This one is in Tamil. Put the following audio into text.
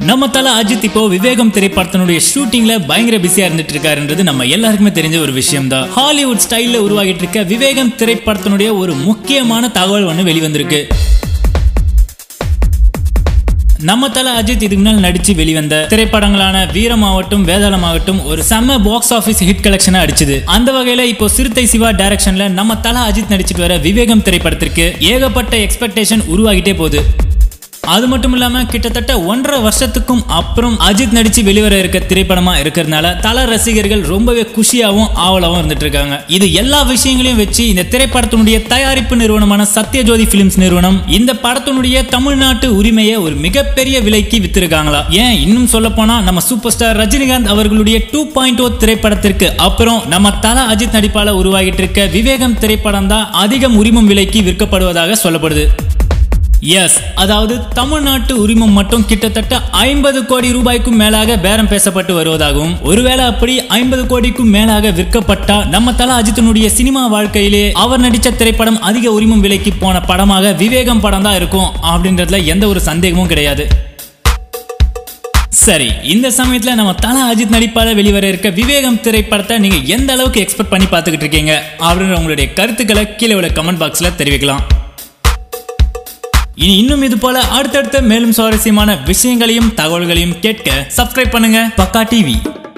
நம்ம தல அஜித் இப்போ விவேகம் திரைப்படத்தினுடைய ஷூட்டிங்ல பயங்கர பிஸியா இருந்துட்டு இருக்காருன்றது நம்ம எல்லாருக்குமே தெரிஞ்ச ஒரு விஷயம் தான் ஹாலிவுட் ஸ்டைல்ல உருவாகிட்டு இருக்க விவேகம் திரைப்படத்தினுடைய ஒரு முக்கியமான தகவல் ஒன்று வெளிவந்திருக்கு நம்ம தல அஜித் இதுக்கு முன்னால் நடிச்சு வெளிவந்த திரைப்படங்களான வீரமாகட்டும் வேதாளமாகட்டும் ஒரு செம்ம பாக்ஸ் ஆஃபீஸ் ஹிட் கலெக்ஷனை அடிச்சது அந்த வகையில இப்போ சிறுத்தை சிவா டைரக்ஷன்ல நம்ம தல அஜித் நடிச்சிட்டு வர விவேகம் திரைப்படத்திற்கு ஏகப்பட்ட எக்ஸ்பெக்டேஷன் உருவாகிட்டே போகுது அது மட்டும் இல்லாம கிட்டத்தட்ட ஒன்றரை வருஷத்துக்கும் அப்புறம் அஜித் நடிச்சு வெளிவர இருக்க திரைப்படமா இருக்கிறதுனால தல ரசிகர்கள் ரொம்பவே குஷியாவும் ஆவலாவும் இருந்துட்டு இருக்காங்க இது எல்லா விஷயங்களையும் வச்சு இந்த திரைப்படத்தினுடைய தயாரிப்பு நிறுவனமான சத்யஜோதி பிலிம்ஸ் நிறுவனம் இந்த படத்தினுடைய தமிழ்நாட்டு உரிமையை ஒரு மிகப்பெரிய விலைக்கு வித்திருக்காங்களா ஏன் இன்னும் சொல்ல போனா நம்ம சூப்பர் ஸ்டார் ரஜினிகாந்த் அவர்களுடைய டூ பாயிண்ட் ஓ திரைப்படத்திற்கு அப்புறம் நம்ம தல அஜித் நடிப்பால உருவாகிட்டு இருக்க விவேகம் திரைப்படம் தான் அதிகம் உரிமம் விலைக்கு விற்கப்படுவதாக சொல்லப்படுது எஸ் அதாவது தமிழ்நாட்டு உரிமம் மட்டும் கிட்டத்தட்ட ஐம்பது கோடி ரூபாய்க்கும் மேலாக பேரம் பேசப்பட்டு வருவதாகவும் ஒருவேளை அப்படி ஐம்பது கோடிக்கும் மேலாக விற்கப்பட்டா நம்ம தல அஜித்தினுடைய சினிமா வாழ்க்கையிலே அவர் நடித்த திரைப்படம் அதிக உரிமம் விலைக்கு போன படமாக விவேகம் படம் தான் இருக்கும் அப்படின்றதுல எந்த ஒரு சந்தேகமும் கிடையாது சரி இந்த சமயத்துல நம்ம தல அஜித் நடிப்பால வெளிவர இருக்க விவேகம் திரைப்படத்தை நீங்க எந்த அளவுக்கு எக்ஸ்பெக்ட் பண்ணி பார்த்துக்கிட்டு இருக்கீங்க அப்படின்ற உங்களுடைய கருத்துக்களை கீழே உள்ள கமெண்ட் பாக்ஸ்ல தெரிவிக்கலாம் இனி இன்னும் இது போல அடுத்தடுத்த மேலும் சுவாரஸ்யமான விஷயங்களையும் தகவல்களையும் கேட்க சப்ஸ்கிரைப் பண்ணுங்க பக்கா டிவி